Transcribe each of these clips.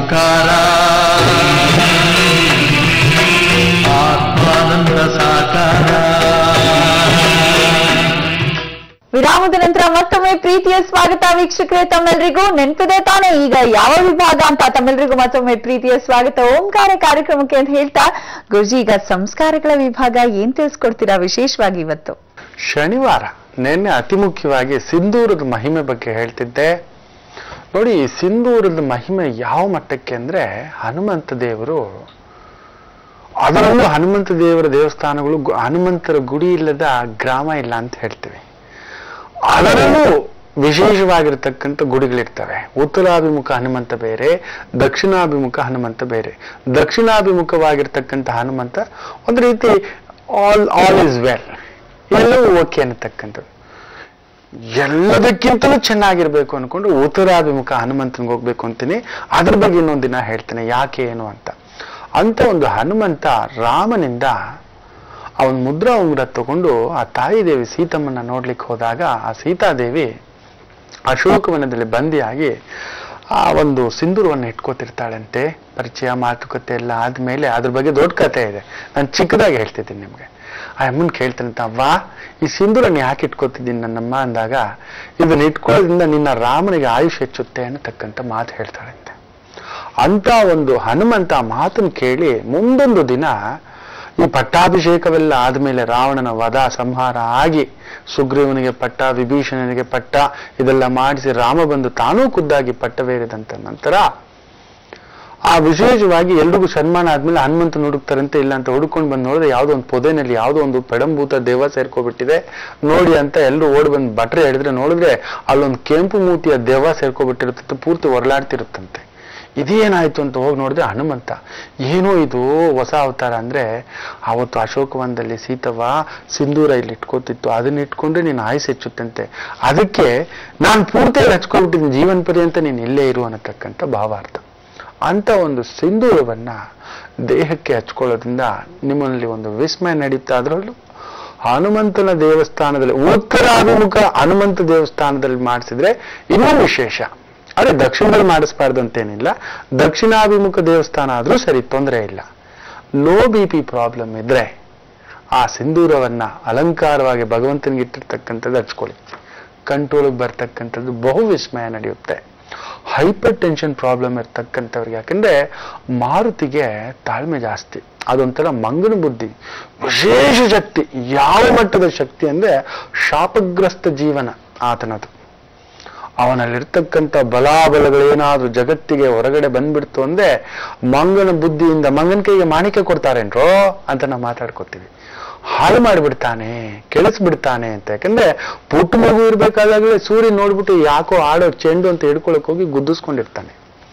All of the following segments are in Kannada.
ಓಂಕಾರ ಆತ್ಮಾನಂದ ಸಾಕಾರ ವಿರಾಮದ ನಂತರ ಮತ್ತೊಮ್ಮೆ ಪ್ರೀತಿಯ ಸ್ವಾಗತ ವೀಕ್ಷಕರೇ ತಮ್ಮೆಲ್ರಿಗೂ ನೆನಪಿದೆ ತಾನೇ ಈಗ ಯಾವ ವಿಭಾಗ ಅಂತ ತಮ್ಮೆಲ್ರಿಗೂ ಮತ್ತೊಮ್ಮೆ ಪ್ರೀತಿಯ ಸ್ವಾಗತ ಓಂಕಾರ ಕಾರ್ಯಕ್ರಮಕ್ಕೆ ಅಂತ ಹೇಳ್ತಾ ಗುರುಜಿ ಈಗ ಸಂಸ್ಕಾರಗಳ ವಿಭಾಗ ಏನ್ ತಿಳಿಸ್ಕೊಡ್ತೀರಾ ವಿಶೇಷವಾಗಿ ಇವತ್ತು ಶನಿವಾರ ನಿನ್ನೆ ಅತಿ ಮುಖ್ಯವಾಗಿ ಸಿಂಧೂರದ ಮಹಿಮೆ ಬಗ್ಗೆ ಹೇಳ್ತಿದ್ದೆ ನೋಡಿ ಈ ಸಿಂಧೂರದ ಮಹಿಮೆ ಯಾವ ಮಟ್ಟಕ್ಕೆ ಅಂದ್ರೆ ಹನುಮಂತ ದೇವರು ಅದರಲ್ಲೂ ಹನುಮಂತ ದೇವರ ದೇವಸ್ಥಾನಗಳು ಗು- ಹನುಮಂತರ ಗುಡಿ ಇಲ್ಲದ ಗ್ರಾಮ ಇಲ್ಲ ಅಂತ ಹೇಳ್ತೀವಿ ಅದರಲ್ಲೂ ವಿಶೇಷವಾಗಿರ್ತಕ್ಕಂಥ ಗುಡಿಗಳಿರ್ತವೆ ಉತ್ತರಾಭಿಮುಖ ಹನುಮಂತ ಬೇರೆ ದಕ್ಷಿಣಾಭಿಮುಖ ಹನುಮಂತ ಬೇರೆ ದಕ್ಷಿಣಾಭಿಮುಖವಾಗಿರ್ತಕ್ಕಂಥ ಹನುಮಂತ ಒಂದು ರೀತಿ ಆಲ್ ಆಲ್ ಇಸ್ ವೆಲ್ ಎಲ್ಲವೂ ಓಕೆ ಅನ್ನತಕ್ಕಂಥದ್ದು ಎಲ್ಲದಕ್ಕಿಂತಲೂ ಚೆನ್ನಾಗಿರ್ಬೇಕು ಅನ್ಕೊಂಡು ಉತ್ತರಾಭಿಮುಖ ಹನುಮಂತನಿಗೆ ಹೋಗ್ಬೇಕು ಅಂತೀನಿ ಅದ್ರ ಬಗ್ಗೆ ಇನ್ನೊಂದು ದಿನ ಹೇಳ್ತೇನೆ ಯಾಕೆ ಏನು ಅಂತ ಅಂತ ಒಂದು ಹನುಮಂತ ರಾಮನಿಂದ ಅವನ ಮುದ್ರಾ ಉಂಗುರ ತಗೊಂಡು ಆ ತಾಯಿ ದೇವಿ ಸೀತಮ್ಮನ ನೋಡ್ಲಿಕ್ಕೆ ಹೋದಾಗ ಆ ಸೀತಾದೇವಿ ಅಶೋಕವನದಲ್ಲಿ ಬಂದಿಯಾಗಿ ಆ ಒಂದು ಸಿಂಧೂರವನ್ನು ಇಟ್ಕೋತಿರ್ತಾಳಂತೆ ಪರಿಚಯ ಮಾತುಕತೆ ಎಲ್ಲ ಆದ್ಮೇಲೆ ಅದ್ರ ಬಗ್ಗೆ ದೊಡ್ಡ ಕಥೆ ಇದೆ ನಾನು ಚಿಕ್ಕದಾಗಿ ಹೇಳ್ತಿದ್ದೀನಿ ನಿಮ್ಗೆ ಆ ಅಮ್ಮನ್ ಕೇಳ್ತಾನಂತ ಅವ್ವ ಈ ಸಿಂಧೂರನ್ನ ಯಾಕೆ ಇಟ್ಕೋತಿದ್ದೀನಿ ನನ್ನಮ್ಮ ಅಂದಾಗ ಇದನ್ನ ಇಟ್ಕೊಳ್ಳೋದ್ರಿಂದ ನಿನ್ನ ರಾಮನಿಗೆ ಆಯುಷ್ ಹೆಚ್ಚುತ್ತೆ ಅನ್ನತಕ್ಕಂಥ ಮಾತು ಹೇಳ್ತಾಳಂತೆ ಅಂತ ಒಂದು ಹನುಮಂತ ಆ ಮಾತನ್ನು ಕೇಳಿ ಮುಂದೊಂದು ದಿನ ಈ ಪಟ್ಟಾಭಿಷೇಕವೆಲ್ಲ ಆದ್ಮೇಲೆ ರಾವಣನ ವಧ ಸಂಹಾರ ಆಗಿ ಸುಗ್ರೀವನಿಗೆ ಪಟ್ಟ ವಿಭೀಷಣನಿಗೆ ಪಟ್ಟ ಇದೆಲ್ಲ ಮಾಡಿಸಿ ರಾಮ ಬಂದು ತಾನೂ ಖುದ್ದಾಗಿ ಪಟ್ಟವೇರಿದಂತ ನಂತರ ಆ ವಿಶೇಷವಾಗಿ ಎಲ್ರಿಗೂ ಸನ್ಮಾನ ಆದ್ಮೇಲೆ ಹನುಮಂತ ಹುಡುಕ್ತಾರಂತೆ ಇಲ್ಲ ಅಂತ ಹುಡುಕೊಂಡು ಬಂದು ನೋಡಿದ್ರೆ ಯಾವುದೋ ಒಂದು ಪೊದೆನಲ್ಲಿ ಯಾವುದೋ ಒಂದು ಪೆಡಂಭೂತ ದೇವ ಸೇರ್ಕೊಬಿಟ್ಟಿದೆ ನೋಡಿ ಅಂತ ಎಲ್ಲರೂ ಓಡಿ ಬಂದು ಬಟ್ರೆ ಹಿಡಿದ್ರೆ ನೋಡಿದ್ರೆ ಅಲ್ಲೊಂದು ಕೆಂಪು ಮೂತಿಯ ದೆವ್ವ ಸೇರ್ಕೊಬಿಟ್ಟಿರುತ್ತೆ ಪೂರ್ತಿ ಹೊರಲಾಡ್ತಿರುತ್ತಂತೆ ಇದೇನಾಯ್ತು ಅಂತ ಹೋಗಿ ನೋಡಿದ್ರೆ ಹನುಮಂತ ಏನೋ ಇದು ಹೊಸ ಅವತಾರ ಅಂದ್ರೆ ಅವತ್ತು ಅಶೋಕವನದಲ್ಲಿ ಸೀತವ್ವ ಸಿಂಧೂರ ಇಲ್ಲಿ ಇಟ್ಕೋತಿತ್ತು ಅದನ್ನ ಇಟ್ಕೊಂಡ್ರೆ ನೀನು ಆಯುಸ್ ಹೆಚ್ಚುತ್ತಂತೆ ಅದಕ್ಕೆ ನಾನು ಪೂರ್ತಿಯಾಗಿ ಹಚ್ಕೊಂಡ್ಬಿಟ್ಟಿದ್ದೀನಿ ಜೀವನ ಪರ್ಯಂತ ನೀನು ಇಲ್ಲೇ ಇರು ಅನ್ನತಕ್ಕಂಥ ಭಾವಾರ್ಥ ಅಂತ ಒಂದು ಸಿಂಧೂರವನ್ನ ದೇಹಕ್ಕೆ ಹಚ್ಕೊಳ್ಳೋದ್ರಿಂದ ನಿಮ್ಮಲ್ಲಿ ಒಂದು ವಿಸ್ಮಯ ನಡೀತಾ ಅದರಲ್ಲೂ ಹನುಮಂತನ ದೇವಸ್ಥಾನದಲ್ಲಿ ಉತ್ತರಾಭಿಮುಖ ಹನುಮಂತ ದೇವಸ್ಥಾನದಲ್ಲಿ ಮಾಡಿಸಿದ್ರೆ ಇನ್ನೂ ವಿಶೇಷ ಅದೇ ದಕ್ಷಿಣದಲ್ಲಿ ಮಾಡಿಸ್ಬಾರ್ದು ಅಂತೇನಿಲ್ಲ ದಕ್ಷಿಣಾಭಿಮುಖ ದೇವಸ್ಥಾನ ಆದ್ರೂ ಸರಿ ತೊಂದರೆ ಇಲ್ಲ ಲೋ ಬಿ ಪಿ ಪ್ರಾಬ್ಲಮ್ ಇದ್ರೆ ಆ ಸಿಂಧೂರವನ್ನ ಅಲಂಕಾರವಾಗಿ ಭಗವಂತನಿಗೆ ಇಟ್ಟಿರ್ತಕ್ಕಂಥದ್ದು ಹಚ್ಕೊಳ್ಳಿ ಕಂಟ್ರೋಲ್ಗೆ ಬರ್ತಕ್ಕಂಥದ್ದು ಬಹು ವಿಸ್ಮಯ ನಡೆಯುತ್ತೆ ಹೈಪರ್ ಟೆನ್ಷನ್ ಪ್ರಾಬ್ಲಮ್ ಇರ್ತಕ್ಕಂಥವ್ರಿಗೆ ಯಾಕಂದ್ರೆ ಮಾರುತಿಗೆ ತಾಳ್ಮೆ ಜಾಸ್ತಿ ಅದೊಂಥರ ಮಂಗನ ಬುದ್ಧಿ ವಿಶೇಷ ಶಕ್ತಿ ಯಾವ ಮಟ್ಟದ ಶಕ್ತಿ ಅಂದ್ರೆ ಶಾಪಗ್ರಸ್ತ ಜೀವನ ಆತನದು ಅವನಲ್ಲಿರ್ತಕ್ಕಂಥ ಬಲಾಬಲಗಳೇನಾದ್ರೂ ಜಗತ್ತಿಗೆ ಹೊರಗಡೆ ಬಂದ್ಬಿಡ್ತು ಅಂದ್ರೆ ಮಂಗನ ಬುದ್ಧಿಯಿಂದ ಮಂಗನ ಕೈಗೆ ಮಾಣಿಕೆ ಕೊಡ್ತಾರೇನ್ರೋ ಅಂತ ನಾವು ಮಾತಾಡ್ಕೋತೀವಿ ಹಾಳು ಮಾಡಿಬಿಡ್ತಾನೆ ಕೆಳಿಸ್ಬಿಡ್ತಾನೆ ಅಂತ ಯಾಕಂದ್ರೆ ಪುಟ್ಟ ಮಗು ಇರ್ಬೇಕಾದಾಗಲೇ ಸೂರ್ಯ ನೋಡ್ಬಿಟ್ಟು ಯಾಕೋ ಆಡೋ ಚೆಂಡು ಅಂತ ಹಿಡ್ಕೊಳಕ್ ಹೋಗಿ ಗುದ್ದಿಸ್ಕೊಂಡಿರ್ತಾನೆ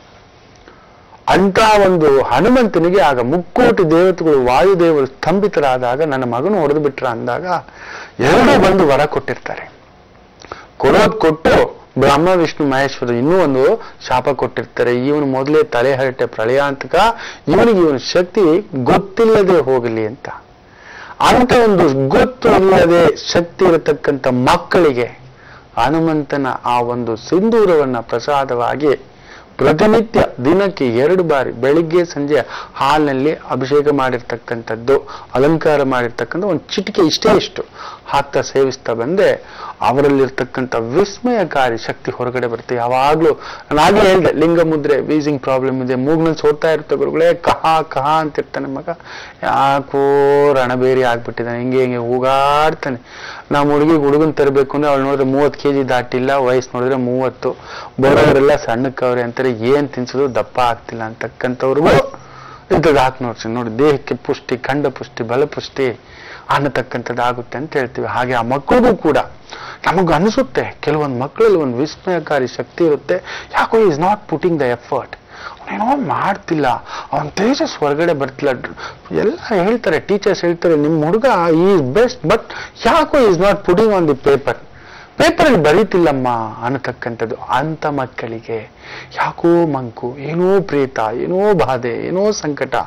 ಅಂತ ಒಂದು ಹನುಮಂತನಿಗೆ ಆಗ ಮುಕ್ಕೋಟಿ ದೇವತೆಗಳು ವಾಯುದೇವರು ಸ್ತಂಭಿತರಾದಾಗ ನನ್ನ ಮಗನು ಹೊಡೆದು ಬಿಟ್ರ ಅಂದಾಗ ಎರಡೂ ಬಂದು ವರ ಕೊಟ್ಟಿರ್ತಾರೆ ಕೊಡೋದ್ ಕೊಟ್ಟು ಬ್ರಹ್ಮ ವಿಷ್ಣು ಮಹೇಶ್ವರ ಇನ್ನೂ ಒಂದು ಶಾಪ ಕೊಟ್ಟಿರ್ತಾರೆ ಇವನು ಮೊದಲೇ ತಲೆ ಹರಟೆ ಪ್ರಳಯಾಂತಕ ಇವನಿಗೆ ಇವನ ಶಕ್ತಿ ಗೊತ್ತಿಲ್ಲದೆ ಹೋಗಲಿ ಅಂತ ಅಂತ ಒಂದು ಗೊತ್ತು ಇಲ್ಲದೆ ಶಕ್ತಿ ಇರತಕ್ಕಂಥ ಮಕ್ಕಳಿಗೆ ಹನುಮಂತನ ಆ ಒಂದು ಸಿಂಧೂರವನ್ನ ಪ್ರಸಾದವಾಗಿ ಪ್ರತಿನಿತ್ಯ ದಿನಕ್ಕೆ ಎರಡು ಬಾರಿ ಬೆಳಿಗ್ಗೆ ಸಂಜೆ ಹಾಲಿನಲ್ಲಿ ಅಭಿಷೇಕ ಮಾಡಿರ್ತಕ್ಕಂಥದ್ದು ಅಲಂಕಾರ ಮಾಡಿರ್ತಕ್ಕಂಥ ಒಂದು ಚಿಟಿಕೆ ಇಷ್ಟೇ ಇಷ್ಟು ಹಾಕ್ತಾ ಸೇವಿಸ್ತಾ ಬಂದೆ ಅವರಲ್ಲಿರ್ತಕ್ಕಂಥ ವಿಸ್ಮಯಕಾರಿ ಶಕ್ತಿ ಹೊರಗಡೆ ಬರುತ್ತೆ ಯಾವಾಗ್ಲೂ ನಾನು ಆಗ್ಲೇ ಹೇಳ್ದೆ ಲಿಂಗ ಮುದ್ರೆ ವೀಸಿಂಗ್ ಪ್ರಾಬ್ಲಮ್ ಇದೆ ಮೂಗ್ನಲ್ಲಿ ಸೋರ್ತಾ ಇರುತ್ತೆ ಗುರುಗಳೇ ಕಹ ಕಹ ಅಂತಿರ್ತಾನೆ ಮಗ ಯಾಕೋ ರಣಬೇರಿ ಆಗ್ಬಿಟ್ಟಿದ್ದಾನೆ ಹಿಂಗೆ ಹಿಂಗೆ ಹೂಗಾಡ್ತಾನೆ ನಮ್ಮ ಹುಡುಗಿಗೆ ಹುಡುಗನ್ ತರಬೇಕು ಅಂದ್ರೆ ಅವಳು ನೋಡಿದ್ರೆ ಮೂವತ್ತು ಕೆ ಜಿ ದಾಟಿಲ್ಲ ವಯಸ್ಸು ನೋಡಿದ್ರೆ ಮೂವತ್ತು ಬರೋರೆಲ್ಲ ಸಣ್ಣಕ್ಕವ್ರೆ ಅಂತಾರೆ ಏನ್ ತಿನ್ಸೋದು ದಪ್ಪ ಆಗ್ತಿಲ್ಲ ಅಂತಕ್ಕಂಥವ್ರಿಗೂ ಇಂಥದ್ದು ಹಾಕಿ ನೋಡ್ಸಿ ನೋಡಿ ದೇಹಕ್ಕೆ ಪುಷ್ಟಿ ಖಂಡ ಪುಷ್ಟಿ ಬಲ ಪುಷ್ಟಿ ಅನ್ನತಕ್ಕಂಥದ್ದು ಆಗುತ್ತೆ ಅಂತ ಹೇಳ್ತೀವಿ ಹಾಗೆ ಆ ಮಕ್ಕಳಿಗೂ ಕೂಡ ನಮಗ್ ಅನಿಸುತ್ತೆ ಕೆಲವೊಂದು ಮಕ್ಕಳಲ್ಲಿ ಒಂದು ವಿಸ್ಮಯಕಾರಿ ಶಕ್ತಿ ಇರುತ್ತೆ ಯಾಕೋ is not putting the effort ಅವನೇನೋ ಮಾಡ್ತಿಲ್ಲ ಅವನ ತೇಜಸ್ ಹೊರಗಡೆ ಬರ್ತಿಲ್ಲ ಎಲ್ಲ ಹೇಳ್ತಾರೆ ಟೀಚರ್ಸ್ ಹೇಳ್ತಾರೆ ನಿಮ್ಮ ಹುಡುಗ ಈಸ್ ಬೆಸ್ಟ್ ಬಟ್ ಯಾಕೋ is not putting on the paper ಪೇಪರಲ್ಲಿ ಬರೀತಿಲ್ಲಮ್ಮ ಅನ್ನತಕ್ಕಂಥದ್ದು ಅಂತ ಮಕ್ಕಳಿಗೆ ಯಾಕೋ ಮಂಕು ಏನೋ ಪ್ರೇತ ಏನೋ ಬಾಧೆ ಏನೋ ಸಂಕಟ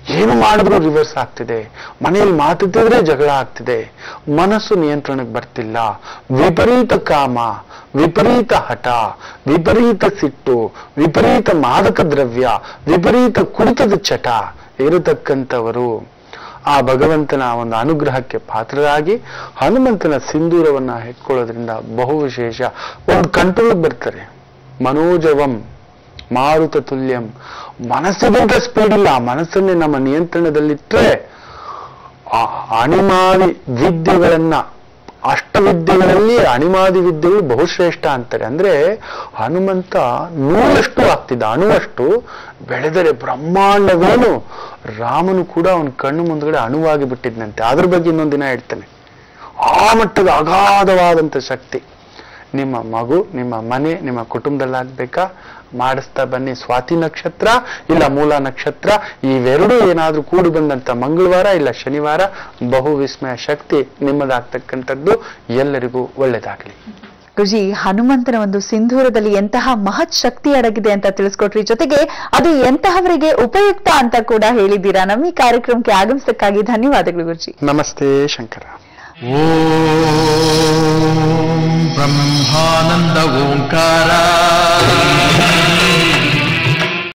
ಏನು ಮಾಡಿದ್ರು ರಿವರ್ಸ್ ಆಗ್ತಿದೆ ಮನೆಯಲ್ಲಿ ಮಾತಾಡಿದ್ರೆ ಜಗಳ ಆಗ್ತಿದೆ ಮನಸ್ಸು ನಿಯಂತ್ರಣಕ್ಕೆ ಬರ್ತಿಲ್ಲ ವಿಪರೀತ ಕಾಮ ವಿಪರೀತ ಹಠ ವಿಪರೀತ ಸಿಟ್ಟು ವಿಪರೀತ ಮಾದಕ ದ್ರವ್ಯ ವಿಪರೀತ ಕುಡಿತದ ಚಟ ಇರತಕ್ಕಂಥವರು ಆ ಭಗವಂತನ ಒಂದು ಅನುಗ್ರಹಕ್ಕೆ ಪಾತ್ರರಾಗಿ ಹನುಮಂತನ ಸಿಂಧೂರವನ್ನ ಇಟ್ಕೊಳ್ಳೋದ್ರಿಂದ ಬಹು ವಿಶೇಷ ಒಂದು ಕಂಟ್ರೋಲ್ ಬರ್ತಾರೆ ಮನೋಜವಂ ಮಾರುತ ತುಲ್ಯಂ ಮನಸ್ಸಿಗಿಂತ ಸ್ಪೀಡ್ ಇಲ್ಲ ಮನಸ್ಸನ್ನೇ ನಮ್ಮ ನಿಯಂತ್ರಣದಲ್ಲಿಟ್ಟರೆ ಆ ಅಣಿಮಾದಿ ವಿದ್ಯೆಗಳನ್ನ ಅಷ್ಟವಿದ್ಯೆಗಳಲ್ಲಿ ಅಣಿಮಾದಿ ವಿದ್ಯೆಗಳು ಬಹುಶ್ರೇಷ್ಠ ಅಂತಾರೆ ಅಂದ್ರೆ ಹನುಮಂತ ನೂರಷ್ಟು ಆಗ್ತಿದ್ದ ಅಣುವಷ್ಟು ಬೆಳೆದರೆ ಬ್ರಹ್ಮಾಂಡವೇನು ರಾಮನು ಕೂಡ ಅವನ ಕಣ್ಣು ಮುಂದ್ಗಡೆ ಅಣುವಾಗಿ ಬಿಟ್ಟಿದ್ನಂತೆ ಅದ್ರ ಬಗ್ಗೆ ಇನ್ನೊಂದಿನ ಹೇಳ್ತಾನೆ ಆ ಮಟ್ಟದ ಅಗಾಧವಾದಂಥ ಶಕ್ತಿ ನಿಮ್ಮ ಮಗು ನಿಮ್ಮ ಮನೆ ನಿಮ್ಮ ಕುಟುಂಬದಲ್ಲಾಗ್ಬೇಕಾ ಮಾಡಿಸ್ತಾ ಬನ್ನಿ ಸ್ವಾತಿ ನಕ್ಷತ್ರ ಇಲ್ಲ ಮೂಲ ನಕ್ಷತ್ರ ಇವೆರಡೂ ಏನಾದ್ರೂ ಕೂಡಿ ಬಂದಂತ ಮಂಗಳವಾರ ಇಲ್ಲ ಶನಿವಾರ ಬಹು ವಿಸ್ಮಯ ಶಕ್ತಿ ನಿಮ್ಮದಾಗ್ತಕ್ಕಂಥದ್ದು ಎಲ್ಲರಿಗೂ ಒಳ್ಳೇದಾಗ್ಲಿ ಗುರುಜಿ ಹನುಮಂತನ ಒಂದು ಸಿಂಧೂರದಲ್ಲಿ ಎಂತಹ ಮಹತ್ ಶಕ್ತಿ ಅಡಗಿದೆ ಅಂತ ತಿಳಿಸ್ಕೊಟ್ರಿ ಜೊತೆಗೆ ಅದು ಎಂತಹವರಿಗೆ ಉಪಯುಕ್ತ ಅಂತ ಕೂಡ ಹೇಳಿದ್ದೀರಾ ನಮ್ಮ ಈ ಕಾರ್ಯಕ್ರಮಕ್ಕೆ ಆಗಮಿಸಕ್ಕಾಗಿ ಧನ್ಯವಾದಗಳು ಗುರುಜಿ ನಮಸ್ತೆ ಶಂಕರ ॐ ब्रह्मानन्द ओङ्कार